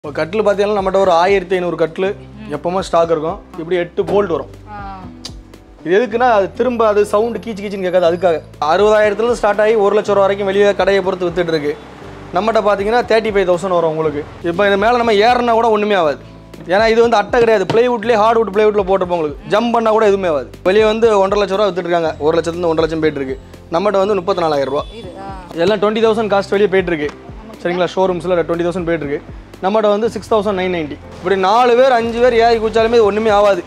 இப்போ கட்டில் பார்த்தீங்கன்னா நம்மகிட்ட ஒரு ஆயிரத்தி ஐநூறு கட்டில் எப்பவுமே ஸ்டாக் இருக்கும் இப்படி எட்டு போல்ட் வரும் இது எதுக்குன்னா அது திரும்ப அது சவுண்டு கீச்சு கீச்சுன்னு கேட்காது அதுக்காக அறுபதாயிரத்துலேருந்து ஸ்டார்ட் ஆகி ஒரு லட்சம் ரூபா வரைக்கும் வெளியே கடையை பொறுத்து வித்துட்டு இருக்கு நம்மகிட்ட பார்த்தீங்கன்னா தேர்ட்டி ஃபைவ் தௌசண்ட் வரும் உங்களுக்கு இப்போ இது மேலே நம்ம ஏறினா கூட ஒன்றுமே ஆகாது ஏன்னா இது வந்து அட்டை கிடையாது பிளைவுட்லேயே ஹார்ட்வுட் பிளைவுட்டில் போட்டிருப்போம் உங்களுக்கு ஜம்ப் பண்ணால் கூட எதுவுமே ஆகாது வெளியே வந்து ஒன்றரை லட்ச ரூபா வித்துட்டு இருக்காங்க ஒரு லட்சத்துலேருந்து ஒன்றரை லட்சம் போயிட்டு இருக்கு நம்மகிட்ட வந்து முப்பத்தி நாலாயிரம் ரூபா இது ஆ. எல்லாம் டுவெண்ட்டி தௌசண்ட் காஸ்ட் வெளியே போயிட்டு இருக்கு சரிங்களா ஷோரூம்ஸில் டுவெண்ட்டி தௌசண்ட் போயிட்டு இருக்கு நம்மகிட்ட வந்து சிக்ஸ் தௌசண்ட் நைன் நைன்ட்டி இப்படி நாலு பேர் அஞ்சு பேர் ஏறி குச்சாலுமே இது ஒன்றுமே ஆகாது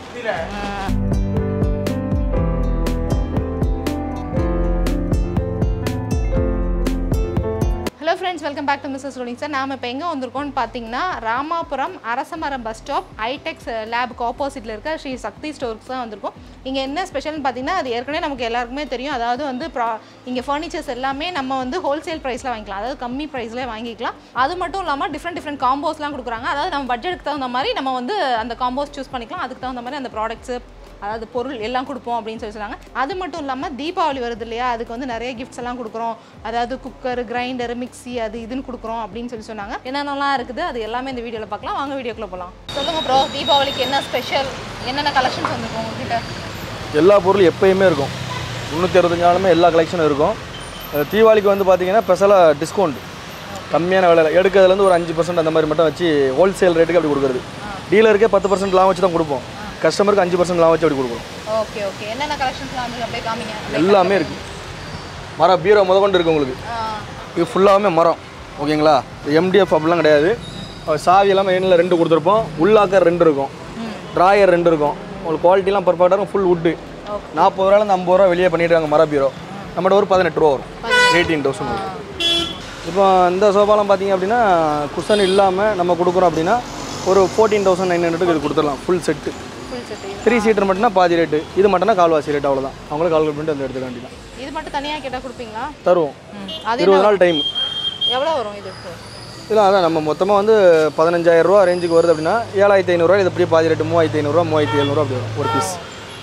hello friends welcome back to Mrs rolling sir நாம இப்போ எங்கே வந்திருக்கோம்னு பார்த்தீங்கன்னா ராமாபுரம் அரசமரம் பஸ் ஸ்டாப் ஐடெக்ஸ் லேபுக்கு ஆப்போசிட்டில் இருக்க ஸ்ரீ சக்தி ஸ்டோர்ஸ் தான் வந்திருக்கோம் இங்கே என்ன ஸ்பெஷல்னு பார்த்தீங்கன்னா அது ஏற்கனவே நமக்கு எல்லாருக்குமே தெரியும் அதாவது வந்து ப்ரா இங்கே ஃபர்னிச்சர்ஸ் எல்லாமே நம்ம வந்து ஹோல்சேல் ப்ரைஸில் வாங்கிக்கலாம் அதாவது கம்மி ப்ரைஸில் வாங்கிக்கலாம் அது மட்டும் இல்லாமல் டிஃப்ரெண்ட் டிஃப்ரெண்ட் காம்போஸ்லாம் கொடுக்குறாங்க அதாவது நம்ம பட்ஜெட்டுக்கு தகுந்த மாதிரி நம்ம வந்து அந்த காம்போஸ் சூஸ் பண்ணிக்கலாம் அதுக்கு தகுந்த மாதிரி அந்த ப்ராடக்ட்ஸு அதாவது பொருள் எல்லாம் கொடுப்போம் அப்படின்னு சொல்லி சொன்னாங்க அது மட்டும் இல்லாமல் தீபாவளி வருது இல்லையா அதுக்கு வந்து நிறைய கிஃப்ட்ஸ் எல்லாம் கொடுக்குறோம் அதாவது குக்கர் கிரைண்டர் மிக்ஸி அது இதுன்னு கொடுக்குறோம் அப்படின்னு சொல்லி சொன்னாங்க என்னென்னலாம் இருக்குது அது எல்லாமே இந்த வீடியோவில் பார்க்கலாம் வாங்க வீடியோக்குள்ளே போகலாம் சொல்லுங்க ப்ரோ தீபாவளிக்கு என்ன ஸ்பெஷல் என்னென்ன கலெக்ஷன்ஸ் வந்துருக்கும் உங்ககிட்ட எல்லா பொருளும் எப்பயுமே இருக்கும் முந்நூற்றி அறுபத்தஞ்சு நாளுமே எல்லா கலெக்ஷனும் இருக்கும் அஹ் தீபாவளிக்கு வந்து பார்த்தீங்கன்னா ஸ்பெஷலாக டிஸ்கவுண்ட் கம்மியான விலையில் எடுக்கிறதுலேருந்து ஒரு அஞ்சு பர்சன்ட் அந்த மாதிரி மட்டும் வச்சு ஹோல்சேல் ரேட்டுக்கு அப்படி கொடுக்குறது டீலருக்கே பத்து பர்சன்ட் லாபம் வச்சு தான் கொடுப்போம் கஸ்டமருக்கு அஞ்சு பர்சன்ட் லாபம் வச்சு அப்படி கொடுக்குறோம் ஓகே ஓகே என்னென்ன கலெக்ஷன்ஸ்லாம் வந்து அப்படியே காமிங்க எல்லாமே இருக்குது மரம் பீரோ முத கொண்டு இருக்குது உங்களுக்கு இது ஃபுல்லாகவே மரம் ஓகேங்களா எம்டிஎஃப் அப்படிலாம் கிடையாது அஹ் சாவி எல்லாம் எண்ணில் ரெண்டு கொடுத்துருப்போம் உள்ளாக்கர் ரெண்டு இருக்கும் ட்ராயர் ரெண்டு இருக்கும் உங்களுக்கு குவாலிட்டிலாம் பர்ஃபெக்டாக இருக்கும் ஃபுல் வுட்டு நாற்பது ரூபாலேருந்து ஐம்பது ரூபா வெளியே பண்ணிடுறாங்க மர பீரோ நம்மகிட்ட ஒரு பதினெட்டு ரூபா வரும் எயிட்டீன் தௌசண்ட் வரும் இப்போ இந்த சோஃபாலாம் பார்த்தீங்க அப்படின்னா குஷன் இல்லாமல் நம்ம கொடுக்குறோம் அப்படின்னா ஒரு ஃபோர்டீன் தௌசண்ட் நைன் ஹண்ட்ரடுக்கு இது கொடுத்துடலாம் full set full set three seater மட்டும்னா பாதி ரேட்டு இது மட்டும்னா கால்வாசி ரேட் அவ்வளோதான் அவங்களும் கால்குலேட் பண்ணிட்டு வந்து எடுத்துக்க வேண்டியதான் இது மட்டும் தனியாக கேட்டால் கொடுப்பீங்களா தருவோம் ம் அது இருபது நாள் டைம் எவ்வளோ வரும் இது இல்லை அதான் நம்ம மொத்தமாக வந்து பதினஞ்சாயிரம் ரூபா ரேஞ்சுக்கு வருது அப்படின்னா ஏழாயிரத்தி ஐநூறுரூவா இது அப்படியே பாதி ரேட்டு மூவாயிரத்தி ஐநூறுரூவா மூவாயிரத்தி எழுநூறுவா அப்படி வரும் ஒரு பீஸ்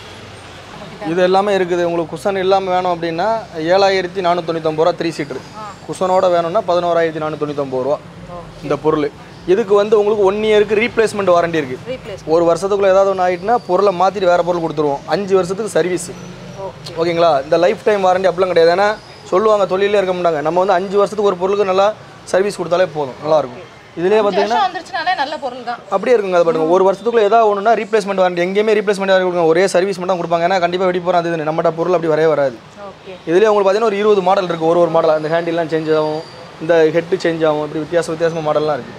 இது எல்லாமே இருக்குது உங்களுக்கு குஷன் இல்லாமல் வேணும் அப்படின்னா ஏழாயிரத்தி நானூற்றி ரூபா த்ரீ சீட்டர் குஷனோட வேணும்னா பதினோராயிரத்தி நானூற்றி ரூபா இந்த பொருள் இதுக்கு வந்து உங்களுக்கு ஒன் இயருக்கு ரீப்ளேஸ்மெண்ட் வாரண்டி இருக்குது ரீப்ளேஸ் ஒரு வருஷத்துக்குள்ள ஏதாவது ஒன்று ஆகிட்டுனா பொருளை மாற்றிட்டு வேறு பொருள் கொடுத்துருவோம் அஞ்சு வருஷத்துக்கு சர்வீஸ் ஓகே ஓகேங்களா இந்த லைஃப் டைம் வாரண்டி அப்படிலாம் கிடையாது ஏன்னா சொல்லுவாங்க தொழிலே இருக்க மாட்டாங்க நம்ம வந்து அஞ்சு வருஷத்துக்கு ஒரு பொருளுக்கு நல்லா சர்வீஸ் கொடுத்தாலே போதும் நல்லாயிருக்கும் இதுலேயே பார்த்தீங்கன்னா வருஷம் வந்துருச்சுனாலே நல்ல பொருள் தான் அப்படியே இருக்குங்க அது பாருங்க ஒரு வருஷத்துக்குள்ள ஏதாவது ஒன்றுனா ரீப்ளேஸ்மெண்ட் வாரண்டி எங்கேயுமே ரீப்ளேஸ்மெண்ட் வாரண்டி கொடுங்க ஒரே சர்வீஸ் மட்டும் தான் கொடுப்பாங்க ஏன்னா கண்டிப்பாக வெடி போகிறோம் அது இதுன்னு. நம்மகிட்ட பொருள் அப்படி வரவே வராது ஓகே இதுலேயே உங்களுக்கு பார்த்தீங்கன்னா ஒரு இருபது மாடல் இருக்குது ஒரு ஒரு மாடல் அந்த ஹேண்டில்லாம் சேஞ்ச் ஆகும் இந்த ஹெட்டு சேஞ்ச் ஆகும் இப்படி வித்தியாச வித்தியாசமாக மாடல்லாம் இருக்குது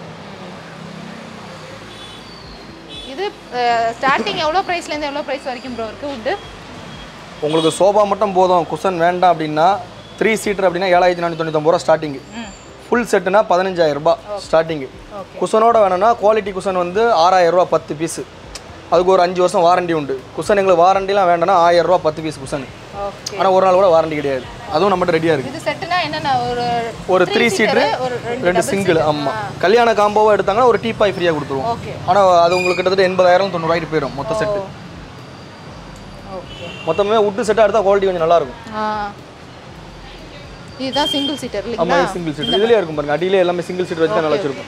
இது ஸ்டார்டிங் எவ்வளோ ப்ரைஸ்லேருந்து எவ்வளோ ப்ரைஸ் வரைக்கும் ப்ரோ இருக்குது உண்டு உங்களுக்கு சோஃபா மட்டும் போதும் குஷன் வேண்டாம் அப்படின்னா த்ரீ சீட்டர் அப்படின்னா ஏழாயிரத்தி நானூற்றி தொண்ணூத்தொம்பது ரூபா ஸ்டார்டிங் ம் ஃபுல் செட்டுனா பதினஞ்சாயிரம் ரூபாய் ஸ்டார்டிங்கு ஓகே குஷனோட வேணும்னா குவாலிட்டி குஷன் வந்து ஆறாயிரம் ரூபாய் பத்து பீஸு அதுக்கு ஒரு அஞ்சு வருஷம் வாரண்டி உண்டு குஷன் எங்களுக்கு வாரண்டிலாம் வேண்டாம்னா ஆயிரம் ரூபாய் பத்து பீஸ் குஷன் ஓகே ஆனால் ஒரு நாள் கூட வாரண்டி கிடையாது அதுவும் நம்மகிட்ட ரெடியாக இருக்குது இது செட்டுனா என்னென்ன ஒரு ஒரு த்ரீ சீட்டரு ஒரு ரெண்டு ரெண்டு சிங்கிள் ஆமாம் கல்யாண காம்போவாக எடுத்தாங்கன்னா ஒரு டீப்பாய் ஃப்ரீயாக கொடுத்துருவோம் ஓகே ஆனால் அது உங்களுக்கு கிட்டத்தட்ட எண்பதாயிரம் தொண்ணூறுவாய்க்கு போயிடும் மொத்த செட்டு ஓகே மொத்தமே உட்டு செட்டாக எடுத்தால் குவாலிட்டி கொஞ்சம் நல்லாயிருக்கும் ஆ இதுதான் சிங்கிள் சீட்டர் இல்லைங்களா ஆமாம் சிங்கிள் சீட் இதுலேயே இருக்கும் பாருங்க அடியிலே எல்லாமே சிங்கிள் சீட் வச்சு தான் நல்லா வச்சிருக்கும்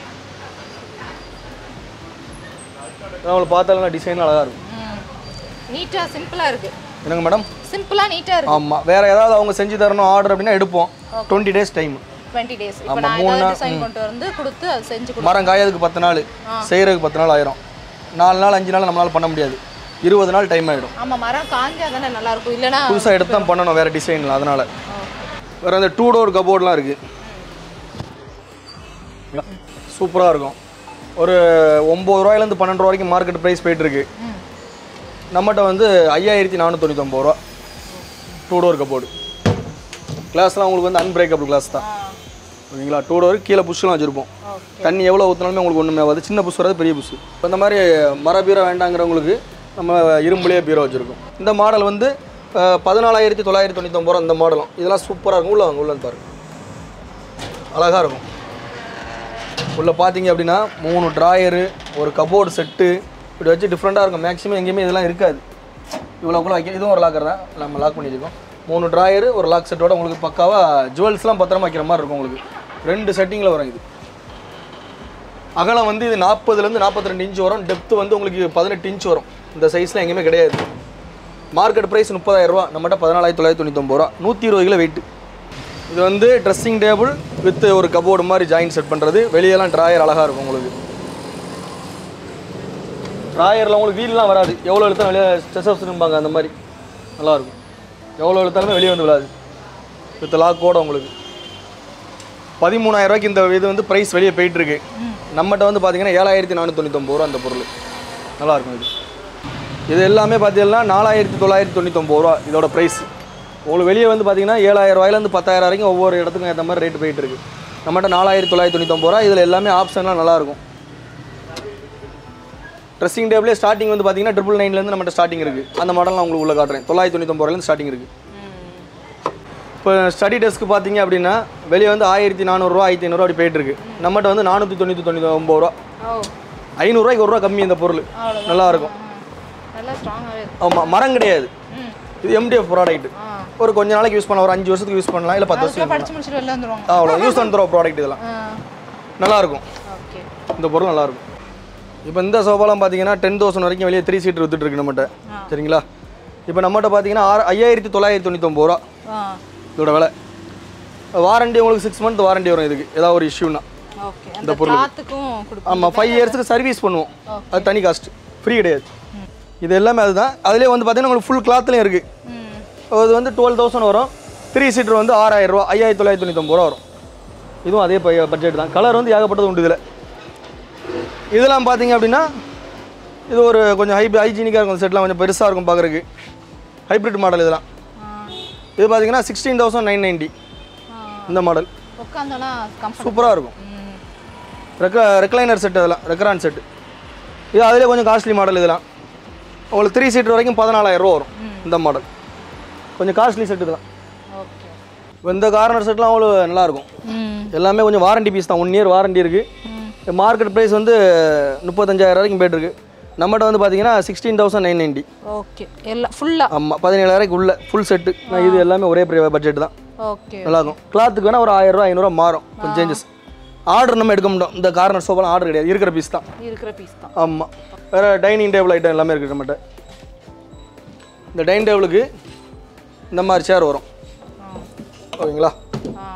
நம்மளை பார்த்தாலும் டிசைன் அழகாக இருக்கும் ம் நீட்டாக சிம்பிளாக இருக்குது என்னங்க மேடம் சிம்பிளாக நீட்டாக இருக்குது ஆமாம் வேற ஏதாவது அவங்க செஞ்சு தரணும் ஆர்டர் அப்படின்னா எடுப்போம் twenty days time twenty days இப்போ நான் ஏதாவது டிசைன் கொண்டு வந்து கொடுத்து அது செஞ்சு கொடு மரம் காயதுக்கு பத்து நாள் செய்கிறதுக்கு பத்து நாள் ஆயிரும் நாலு நாள் அஞ்சு நாள் நம்மளால பண்ண முடியாது இருபது நாள் டைம் ஆகிடும் ஆமாம் மரம் காஞ்சா தானே நல்லாயிருக்கும் இல்லைனா புதுசாக எடுத்து தான் பண்ணணும் வேறு டிசைனில் அதனால் வேறு அந்த டூ டோர் கபோர்ட்லாம் இருக்குது சூப்பராக இருக்கும் ஒரு ஒம்பது ரூபாயிலேருந்து பன்னெண்டு ரூபா வரைக்கும் மார்க்கெட் ப்ரைஸ் போயிட்டுருக்கு ம் நம்மகிட்ட வந்து ஐயாயிரத்தி நானூற்றி ரூபா டூ டோர் கபோர்டு கிளாஸ்லாம் உங்களுக்கு வந்து அன்பிரேக்கபிள் கிளாஸ் தான் ஆ ஓகேங்களா டூ டோர் கீழே புஷ்லாம் வச்சுருப்போம் ஓகே தண்ணி எவ்வளோ ஊற்றினாலுமே உங்களுக்கு ஒன்றுமே ஆகாது சின்ன புஷ் வராது பெரிய புஷ் இப்போ இந்த மாதிரி மர பீரோ வேண்டாங்கிறவங்களுக்கு நம்ம இரும்புலேயே பீரோ வச்சுருக்கோம் இந்த மாடல் வந்து அஹ், பதினாலாயிரத்தி தொள்ளாயிரத்தி தொண்ணூத்தொம்பது ரூபா இந்த மாடலும் இதெல்லாம் சூப்பராக இருக்கும் உள்ள வாங்க உள்ள வந்து பாருங்க அழகாக இருக்கும் உள்ளே பார்த்தீங்க அப்படின்னா மூணு ட்ராயரு ஒரு கபோர்டு செட்டு இப்படி வச்சு டிஃப்ரெண்ட்டாக இருக்கும் மேக்ஸிமம் எங்கேயுமே இதெல்லாம் இருக்காது இவ்வளோக்குள்ள வைக்க இதுவும் ஒரு லாக்கர் தான் நம்ம லாக் பண்ணியிருக்கோம் மூணு ட்ராயரு ஒரு லாக் செட்டோட உங்களுக்கு பக்காவாக ஜுவல்ஸ்லாம் பத்திரமா வைக்கிற மாதிரி இருக்கும் உங்களுக்கு ரெண்டு செட்டிங்கில் வரும் இது அகலம் வந்து இது நாற்பதுலேருந்து நாற்பத்தி ரெண்டு இன்ச் வரும் டெப்த் வந்து உங்களுக்கு பதினெட்டு இன்ச் வரும் இந்த சைஸில் எங்கேயுமே கிடையாது மார்க்கெட் ப்ரைஸ் முப்பதாயிரரூவா நம்மகிட்ட பதினாலாயிரத்தி தொள்ளாயிரத்தி தொண்ணூத்தொம்பது ரூபா நூற்றி இருபது கிலோ வெயிட் இது வந்து ட்ரெஸ்ஸிங் டேபிள் வித் ஒரு கபோர்டு மாதிரி ஜாயின் செட் பண்ணுறது வெளியெல்லாம் ட்ராயர் அழகாக இருக்கும் உங்களுக்கு ட்ராயரில் உங்களுக்கு வீல்லாம் வராது எவ்வளோ இழுத்தாலும் வெளியே ஸ்ட்ரெஸ் வச்சுருப்பாங்க அந்த மாதிரி நல்லாயிருக்கும் எவ்வளோ இழுத்தாலுமே வெளியே வந்து விழாது வித் லாக்கோட உங்களுக்கு பதிமூணாயிரம் ரூபாய்க்கு இந்த இது வந்து ப்ரைஸ் வெளியே போயிட்டுருக்கு நம்மகிட்ட வந்து பார்த்தீங்கன்னா ஏழாயிரத்தி நானூற்றி தொண்ணூத்தொம்பது ரூபா அந்த பொருள் நல்லாயிருக்கும் இது இது எல்லாமே பார்த்தீங்கன்னா நாலாயிரத்தி தொள்ளாயிரத்தி தொண்ணூத்தொம்பது ரூபா இதோட ப்ரைஸ் உங்களுக்கு வெளியே வந்து பார்த்தீங்கன்னா ஏழாயிரம் ரூபாயிலேருந்து பத்தாயிரம் வரைக்கும் ஒவ்வொரு இடத்துக்கும் ஏற்ற மாதிரி ரேட் போயிட்டு இருக்கு நம்மகிட்ட நாலாயிரத்தி தொள்ளாயிரத்தி தொண்ணூத்தொம்பது ரூபா இதில் எல்லாமே ஆப்ஷன்லாம் நல்லாயிருக்கும் ட்ரெஸ்ஸிங் டேபிளே ஸ்டார்டிங் வந்து பார்த்தீங்கன்னா ட்ரிபிள் நைன்லேருந்து நம்மகிட்ட ஸ்டார்டிங் இருக்குது அந்த மாடல் நான் உங்களுக்கு உள்ள காட்டுறேன் தொள்ளாயிரத்தி தொண்ணூத்தொம்பது ரூபாயிலேருந்து ஸ்டார்டிங் இருக்குது இப்போ ஸ்டடி டெஸ்க் பார்த்தீங்க அப்படின்னா வெளியே வந்து ஆயிரத்தி நானூறுரூவா ஆயிரத்தி ஐநூறுரூவா அப்படி போயிட்டு இருக்கு நம்மகிட்ட வந்து நானூற்றி தொண்ணூற்றி தொண்ணூற்றி ஒம்பது ரூபா ஓ ஐநூறுரூவாய்க்கு ஒரு ரூபா கம்மி இந்த பொருள் அவ்வளோதான். நல்லா இருக்கும் நல்லா ஸ்ட்ராங்காகவே இருக்கு ஆமாம் மரம் கிடையாது ம் இது எம்டிஎஃப் ப்ராடக்ட் ஆ ஒரு கொஞ்ச நாளைக்கு யூஸ் பண்ணலாம் ஒரு அஞ்சு வருஷத்துக்கு யூஸ் பண்ணலாம் இல்லை பத்து வருஷம் அதுக்குள்ள படிச்சு முடிச்சுட்டு வெளில வந்துருவாங்க அவ்வளோ யூஸ் அண்ட் த்ரோ ப்ராடக்ட் இதெல்லாம் ஆ நல்லா இருக்கும் ஓகே இந்த பொருள் நல்லா இருக்கும் இப்போ இந்த சோஃபாலாம் பார்த்தீங்கன்னா டென் தௌசண்ட் வரைக்கும் வெளியே த்ரீ சீட்டர் வித்துட்டு இருக்கு நம்மகிட்ட சரிங்களா இப்போ நம்மகிட்ட பார்த்தீங்கன்னா ஆறு ஐயாயிரத்தி தொள்ளாயிரத்தி தொண்ணூத்தொம்பது ரூபா ஆ இதோட விலை வாரண்டி உங்களுக்கு சிக்ஸ் மந்த் வாரண்டி வரும் இதுக்கு ஏதாவது ஒரு இஷ்யூனா ஓகே அந்த கிளாத்துக்கும் கொடுப்போம் ஆமாம் ஃபைவ் இயர்ஸ்க்கு சர்வீஸ் பண்ணுவோம் அது தனி காஸ்ட் ஃப்ரீ கிடையாது இது எல்லாமே அதுதான் அதுலேயே வந்து பார்த்தீங்கன்னா உங்களுக்கு ஃபுல் கிளாத்லேயும் இருக்குது ம் அது வந்து டுவெல் தௌசண்ட் வரும் த்ரீ சீட்டர் வந்து ஆறாயிரம் ரூபா ஐயாயிரத்தி தொள்ளாயிரத்தி தொண்ணூத்தொம்பது ரூபா வரும் இதுவும் அதே பட்ஜெட் தான் கலர் வந்து ஏகப்பட்டது உண்டு இதில் இதெல்லாம் பார்த்தீங்க அப்படின்னா இது ஒரு கொஞ்சம் ஹை ஹைஜீனிக்காக இருக்கும் செட்லாம் கொஞ்சம் பெருசாக இருக்கும் பார்க்குறதுக்கு ஹைப்ரிட் மாடல் இதெல்லாம் ஆ இது பார்த்தீங்கன்னா சிக்ஸ்டீன் தௌசண்ட் நைன் நைன்ட்டி ஆ இந்த மாடல் உட்காந்தோன்னா கம்ஃபர்ட் சூப்பராக இருக்கும் ம் ரெக்க ரெக்லைனர் செட் அதெல்லாம் ரெக்ரான் செட்டு இது அதிலே கொஞ்சம் காஸ்ட்லி மாடல் இதெல்லாம் உங்களுக்கு த்ரீ சீட்டர் வரைக்கும் பதினாலாயிரம் ரூபா வரும் இந்த மாடல் கொஞ்சம் காஸ்ட்லி செட் இதெல்லாம் ஓகே இப்போ இந்த கார்னர் செட்லாம் அவ்வளோ நல்லாயிருக்கும் ம் எல்லாமே கொஞ்சம் வாரண்டி பீஸ் தான் ஒன் இயர் வாரண்டி இருக்குது மார்க்கெட் ப்ரைஸ் வந்து முப்பத்தஞ்சாயிரம் வரைக்கும் போயிட்டுருக்கு நம்மகிட்ட வந்து பார்த்தீங்கன்னா sixteen thousand nine ninety okay எல்லாம் ஃபுல்லாக ஆமாம் பதினேழாயிரம் உள்ள ஃபுல் செட்டு இது எல்லாமே ஒரே பட்ஜெட் தான் ஓகே நல்லாயிருக்கும் கிளாத்துக்கு வேணால் ஒரு ஆயிரம் ரூபா ஐநூறுரூவா மாறும் கொஞ்சம் சேஞ்சஸ் ஆர்டர் நம்ம எடுக்க மாட்டோம் இந்த கார்னர் சோஃபாலாம் ஆர்டர் கிடையாது இருக்கிற பீஸ் தான் இருக்கிற பீஸ் தான் ஆமாம் வேறு டைனிங் டேபிள் ஐட்டம் எல்லாமே இருக்குது நம்மகிட்ட இந்த டைனிங் டேபிளுக்கு இந்த மாதிரி சேர் வரும் ஆ ஓகேங்களா ஆ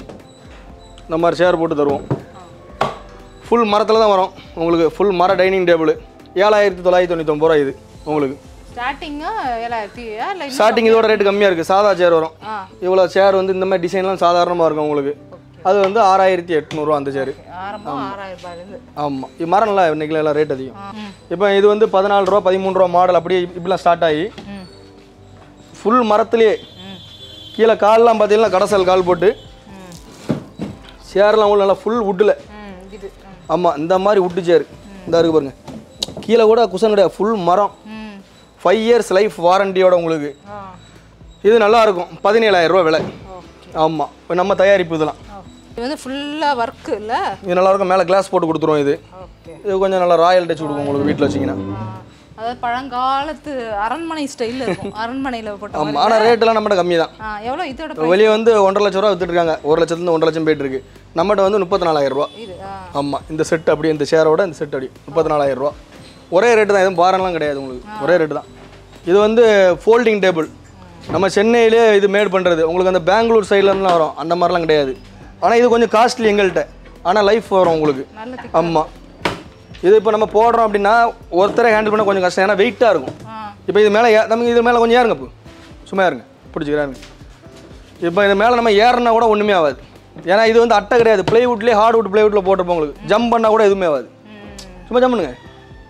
இந்த மாதிரி சேர் போட்டு தருவோம் ஃபுல் மரத்தில் தான் வரும் உங்களுக்கு ஃபுல் மர டைனிங் டேபிள் ஏழாயிரத்தி தொள்ளாயிரத்தி தொண்ணூத்தொம்பது ரூபா இது உங்களுக்கு ஸ்டார்டிங்கா ஏழாயிரத்தி இல்லை இன்னும் ஸ்டார்டிங் இதோட ரேட்டு கம்மியாக இருக்குது சாதா சேர் வரும் ஆ இவ்வளோ சேர் வந்து இந்த மாதிரி டிசைன்லாம் சாதாரணமாக இருக்கும் உங்களுக்கு அது வந்து ஆறாயிரத்தி எட்நூறுவா அந்த சேர் ஆரம்பம் ஆறாயிரம் ரூபாயிலேருந்து ஆமாம் இது மரம் நல்லா இன்றைக்கி எல்லாம் ரேட் அதிகம் ம் இப்போ இது வந்து பதினாலு ரூபா பதிமூணு ரூபா மாடல் அப்படியே இப்படிலாம் ஸ்டார்ட் ஆகி ம் ஃபுல் மரத்துலேயே ம் கீழே கால்லாம் பார்த்தீங்கன்னா கடைசல் கால் போட்டு ம் சேர்லாம் உள்ள நல்லா ஃபுல் வுட்டில் ம் இது ம் ஆமாம் இந்த மாதிரி வுட்டு சேர் இந்த இருக்கு பாருங்க கீழே கூட குஷன் கிடையாது ஃபுல் மரம் ம் ஃபைவ் இயர்ஸ் லைஃப் வாரண்டியோட உங்களுக்கு ஆ இது நல்லா இருக்கும் பதினேழாயிரம் ரூபா விலை ஓகே ஆமாம் இப்போ நம்ம தயாரிப்பு இதெல்லாம் ஓ இது வந்து ஃபுல்லாக ஒர்க்கு இல்லை இது நல்லா இருக்கும் மேலே கிளாஸ் போட்டு கொடுத்துருவோம் இது ஓகே இது கொஞ்சம் நல்லா ராயல் டச் கொடுக்கும் உங்களுக்கு வீட்டில் வச்சிங்கன்னா அதாவது பழங்காலத்து அரண்மனை ஸ்டைலில் இருக்கும் அரண்மனையில் போட்ட மாதிரி ஆமாம் ஆனால் ரேட்டெல்லாம் நம்மகிட்ட கம்மி தான் ஆ எவ்வளோ இதோட இப்போ வெளியே வந்து ஒன்றரை லட்ச ரூபா வித்துட்டு இருக்காங்க ஒரு லட்சத்துலேருந்து ஒன்றரை லட்சம் போயிட்டு இருக்கு நம்மகிட்ட வந்து முப்பத்தி நாலாயிரம் ரூபா இது ஆ ஆமாம் இந்த செட் அப்படியே இந்த சேரோட இந்த செட் அப்படி முப்பத்தி நாலாயிரம் ரூபா ஒரே ரேட்டு தான் எதுவும் பாரம்லாம் கிடையாது உங்களுக்கு ஒரே ரேட்டு தான் இது வந்து ஃபோல்டிங் டேபிள் நம்ம சென்னையிலே இது மேட் பண்ணுறது உங்களுக்கு அந்த பெங்களூர் சைட்லேருந்துலாம் வரும் அந்த மாதிரிலாம் கிடையாது ஆனால் இது கொஞ்சம் காஸ்ட்லி எங்கள்கிட்ட ஆனால் லைஃப் வரும் உங்களுக்கு நல்ல திக் ஆமாம் இது இப்போ நம்ம போடுறோம் அப்படின்னா ஒருத்தரை ஹேண்டில் பண்ண கொஞ்சம் கஷ்டம் ஏன்னா வெயிட்டாக இருக்கும் ஆ இப்போ இது மேலே நமக்கு இது மேலே கொஞ்சம் ஏறுங்க இப்போ சும்மா ஏறுங்க பிடிச்சிக்கிறாருங்க இப்போ இது மேலே நம்ம ஏறினா கூட ஒன்றுமே ஆகாது ஏன்னா இது வந்து அட்டை கிடையாது ப்ளைவுட்லேயே ஹார்ட்வுட் ப்ளைவுட்டில் போட்டிருப்போம் உங்களுக்கு ஜம்ப் பண்ணால் கூட எதுவுமே ஆகாது ம் சும்மா ஜம்ப் பண்ணுங்க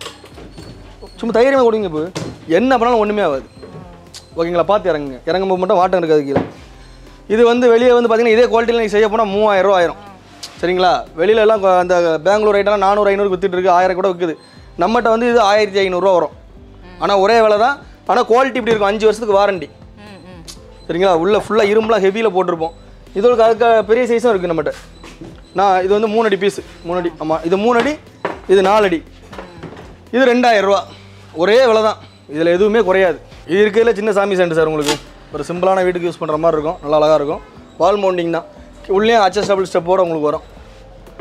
சும்மா தைரியமாக கொடுங்க இப்போ என்ன பண்ணாலும் ஒன்றுமே ஆகாது ஓகேங்களா பார்த்து இறங்குங்க இறங்கும்போது மட்டும் வாட்டம் இருக்காது கீழே இது வந்து வெளியே வந்து பார்த்தீங்கன்னா இதே குவாலிட்டியில் நீங்கள் செய்ய போனால் மூவாயிரம் ரூபா ஆயிரும் சரிங்களா வெளியில எல்லாம் கொ- அந்த பெங்களூர் ஐட்டெல்லாம் நானூறு ஐநூறு வித்துட்டு இருக்கு ஆயிரம் கூட விற்குது நம்மகிட்ட வந்து இது ஆயிரத்தி ஐநூறுரூவா வரும் ஆனால் ஒரே விலை தான் ஆனால் குவாலிட்டி இப்படி இருக்கும் அஞ்சு வருஷத்துக்கு வாரண்டி ம் ம் சரிங்களா உள்ள ஃபுல்லாக இரும்புலாம் ஹெவியில் போட்டிருப்போம் இதோட அதுக்கு பெரிய சைஸும் இருக்குது நம்மகிட்ட நான் இது வந்து மூணு அடி பீஸு மூணு அடி ஆமாம் இது மூணு அடி இது நாலு அடி இது ரெண்டாயிரம் ரூபா ஒரே விலை தான் இதில் எதுவுமே குறையாது இது இருக்கிறதுல சின்ன சாமி சென்டர் சார் உங்களுக்கு ஒரு சிம்பிளான வீட்டுக்கு யூஸ் பண்ணுற மாதிரி இருக்கும் நல்லா அழகாக இருக்கும் வால் மவுண்டிங் தான் உள்ளே அட்ஜஸ்டபிள் ஸ்டெப்போட உங்களுக்கு வரும்